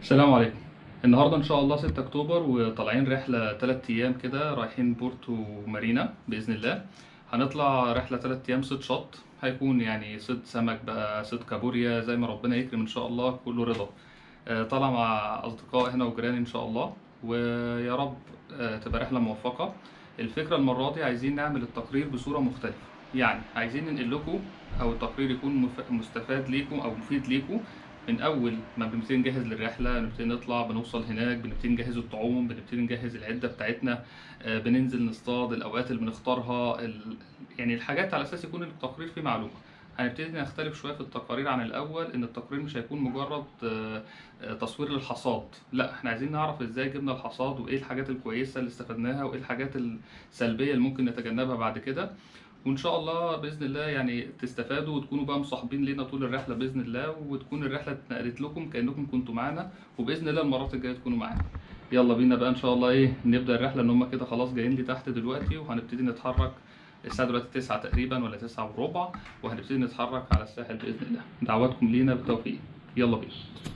السلام عليكم النهارده ان شاء الله 6 اكتوبر وطالعين رحله 3 ايام كده رايحين بورتو مارينا باذن الله هنطلع رحله 3 ايام صيد شط هيكون يعني صيد سمك بقى صيد كابوريا زي ما ربنا يكرم ان شاء الله كله رضا آه، طالع مع اصدقاء هنا وجيران ان شاء الله ويا رب آه، تبقى رحله موفقه الفكره المره دي عايزين نعمل التقرير بصوره مختلفه يعني عايزين ننقل لكم او التقرير يكون مف- مستفاد ليكم او مفيد ليكم من اول ما بنبتدي نجهز للرحله بنبتدي نطلع بنوصل هناك بنبتدي نجهز الطعوم بنبتدي نجهز العده بتاعتنا آه، بننزل نصطاد الاوقات اللي بنختارها ال... يعني الحاجات على اساس يكون التقرير فيه معلومه هنبتدي نختلف شويه في التقارير عن الاول ان التقرير مش هيكون مجرد آه، آه، تصوير للحصاد لا احنا عايزين نعرف ازاي جبنا الحصاد وايه الحاجات الكويسه اللي استفدناها وايه الحاجات السلبيه اللي ممكن نتجنبها بعد كده وان شاء الله باذن الله يعني تستفادوا وتكونوا بقى مصاحبين لينا طول الرحله باذن الله وتكون الرحله اتنقلت لكم كانكم كنتوا معانا وباذن الله المرات الجايه تكونوا معانا يلا بينا بقى ان شاء الله ايه نبدا الرحله ان هم كده خلاص جايين لي تحت دلوقتي وهنبتدي نتحرك الساعه دلوقتي 9 تقريبا ولا 9 وربع وهنبتدي نتحرك على الساحل باذن الله دعواتكم لينا بالتوفيق يلا بينا